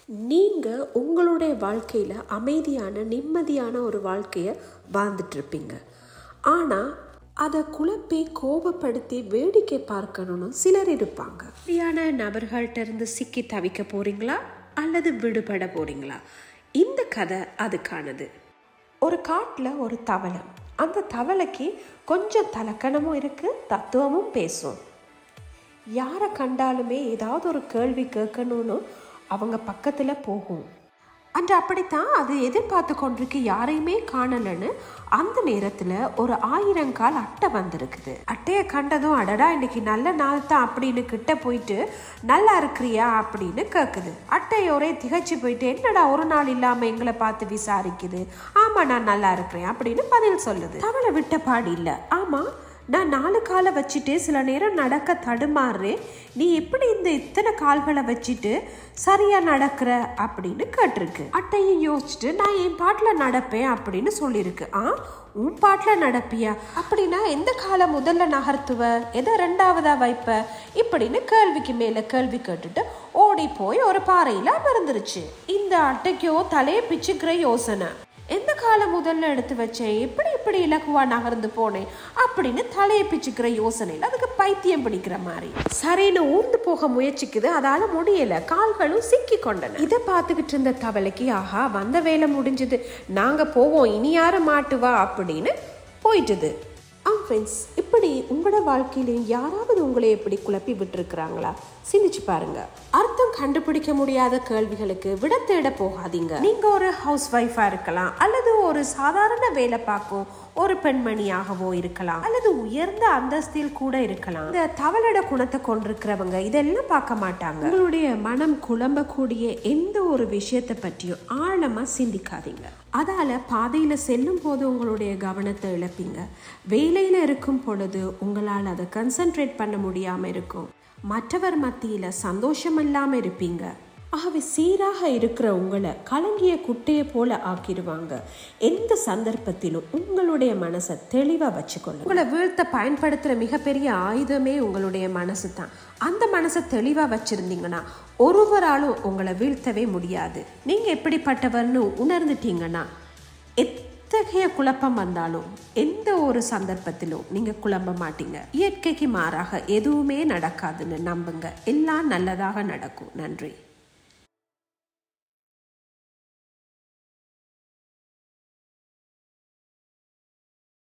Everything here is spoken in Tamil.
நீங்கள் உங்களுடைய வாழ்க்கையில் அமைதியான நிம்மதியான ஒரு வாழ்க்கையை வாழ்ந்துட்டு இருப்பீங்க ஆனால் அதை குழப்பி கோபப்படுத்தி வேடிக்கை பார்க்கணும்னு சிலர் இருப்பாங்க இப்படியான நபர்கள்ட்ட இருந்து சிக்கி தவிக்க போறீங்களா அல்லது விடுபட போறீங்களா இந்த கதை அதுக்கானது ஒரு காட்டில் ஒரு தவளை அந்த தவளைக்கு கொஞ்சம் தலக்கணமும் இருக்கு தத்துவமும் பேசும் யாரை கண்டாலுமே ஏதாவது ஒரு கேள்வி கேட்கணும்னு அவங்க பக்கத்தில் போகும் அன்று அப்படித்தான் அது எதிர்பார்த்து கொண்டிருக்கு யாரையுமே காணலன்னு அந்த நேரத்தில் ஒரு ஆயிரங்கால் அட்டை வந்திருக்குது அட்டையை கண்டதும் அடடா இன்னைக்கு நல்ல நாள் தான் அப்படின்னு கிட்ட போயிட்டு நல்லா இருக்கிறியா அப்படின்னு கேட்குது அட்டை ஒரே திகச்சு போயிட்டு என்னடா ஒரு நாள் இல்லாமல் எங்களை பார்த்து விசாரிக்குது ஆமாம் நான் நல்லா இருக்கிறேன் அப்படின்னு பதில் சொல்லுது தவளை விட்ட பாடு இல்லை ஆமாம் நான் நாலு காலை வச்சுட்டு சில நேரம் நடக்க தடுமாறுறேன் நீ எப்படி இந்த இத்தனை கால்களை வச்சுட்டு சரியா நடக்கிற அப்படின்னு கேட்டிருக்கு அட்டையும் யோசிச்சுட்டு நான் என் பாட்டில் நடப்பேன் அப்படின்னு சொல்லியிருக்கு ஆ உன் பாட்டில் நடப்பியா அப்படின்னா எந்த காலை முதல்ல நகர்த்துவ எதை ரெண்டாவதா வைப்ப இப்படின்னு கேள்விக்கு மேலே கேள்வி கேட்டுட்டு ஓடி போய் ஒரு பாறையில் அமர்ந்துருச்சு இந்த அட்டைக்கோ தலையை பிச்சுக்கிற யோசனை எந்த காலம் முதல்ல எடுத்து வச்சேன் எப்படி இப்படி இலக்குவா நகர்ந்து போனேன் அப்படின்னு தலையை பிச்சுக்கிற யோசனையில் அதுக்கு பைத்தியம் பிடிக்கிற மாதிரி சரின்னு ஊர்ந்து போக முயற்சிக்குது அதால முடியல கால்களும் சிக்கி கொண்டன இதை பார்த்துக்கிட்டு இருந்த தவளைக்கு ஆஹா வந்த வேலை முடிஞ்சது நாங்க போவோம் இனி யாரும் மாட்டுவா அப்படின்னு போயிட்டுது ஆ ஃப்ரெண்ட்ஸ் இப்படி உங்களோட வாழ்க்கையிலையும் யாராவது உங்களை எப்படி குழப்பி விட்டுருக்குறாங்களா சிந்திச்சு பாருங்க அர்த்தம் கண்டுபிடிக்க முடியாத கேள்விகளுக்கு விட தேட போகாதீங்க நீங்க ஒரு ஹவுஸ் ஒய்ஃபா இருக்கலாம் அல்லது ஒரு சாதாரண வேலை பார்க்கும் ஒரு பெண்மணியாகவோ இருக்கலாம் அல்லது உயர்ந்த அந்தஸ்தில் கூட இருக்கலாம் இந்த தவளோட குணத்தை கொண்டிருக்கிறவங்க இதெல்லாம் பார்க்க மாட்டாங்க உங்களுடைய மனம் குழம்பக்கூடிய எந்த ஒரு விஷயத்தை பற்றியும் ஆழமா சிந்திக்காதீங்க அதால பாதையில செல்லும் போது உங்களுடைய கவனத்தை இழப்பீங்க வேலையில இருக்கும் பொழுது உங்களால் அதை கன்சென்ட்ரேட் பண்ண முடியாம இருக்கும் மற்றவர் மத்தியில சந்தோஷம் இல்லாம இருப்பீங்க ஆகவே சீராக இருக்கிற உங்களை கலங்கிய குட்டையை போல ஆக்கிடுவாங்க எந்த சந்தர்ப்பத்திலும் உங்களுடைய மனசை தெளிவாக வச்சுக்கொள்ளுங்க உங்களை வீழ்த்த பயன்படுத்துகிற மிகப்பெரிய ஆயுதமே உங்களுடைய மனசு தான் அந்த மனசை தெளிவாக வச்சுருந்தீங்கன்னா ஒருவராலும் உங்களை வீழ்த்தவே முடியாது நீங்கள் எப்படிப்பட்டவர்னு உணர்ந்துட்டீங்கன்னா எத்தகைய குழப்பம் வந்தாலும் எந்த ஒரு சந்தர்ப்பத்திலும் நீங்கள் குழம்ப மாட்டீங்க இயற்கைக்கு மாறாக எதுவுமே நடக்காதுன்னு நம்புங்க எல்லாம் நல்லதாக நடக்கும் நன்றி